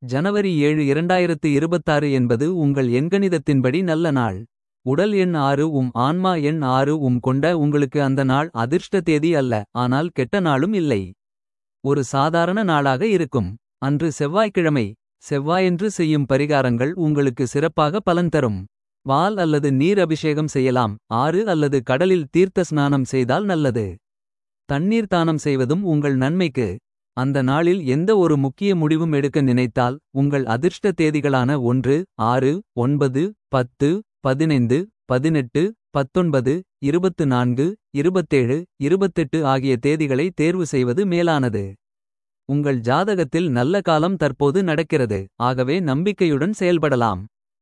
ஜனவரி ஏழு இரண்டாயிரத்து இருபத்தாறு என்பது உங்கள் எண்கணிதத்தின்படி நல்ல நாள். உடல் எண் ஆறு உம் ஆன்மா எண் ஆறு உம் கொண்ட உங்களுக்கு அந்த நாள் அதிர்ஷ்ட தேதி அல்ல ஆனால் கெட்ட நாளும் இல்லை. ஒரு சாதாரண நாளாக இருக்கும். அன்று செவ்வாய்க்கிழமை. செவ்வாயன்று செய்யும் பரிகாரங்கள் உங்களுக்கு சிறப்பாக பலன் தரும். வால் அல்லது நீர் அபிஷேகம் செய்யலாம் ஆறு அல்லது கடலில் தீர்த்த ஸ்நானம் செய்தால் நல்லது. தண்ணீர் தானம் செய்வதும் உங்கள் நன்மைக்கு. அந்த நாளில் எந்த ஒரு முக்கிய முடிவும் எடுக்க நினைத்தால். உங்கள் அதிர்ஷ்ட தேதிகளான ஒன்று ஆறு ஒன்பது பத்து பதினைந்து பதினெட்டு பத்தொன்பது இருபத்து நான்கு இருபத்தேழு இருபத்தெட்டு ஆகிய தேதிகளை தேர்வு செய்வது மேலானது. உங்கள் ஜாதகத்தில் நல்ல காலம் தற்போது நடக்கிறது. ஆகவே நம்பிக்கையுடன் செயல்படலாம்.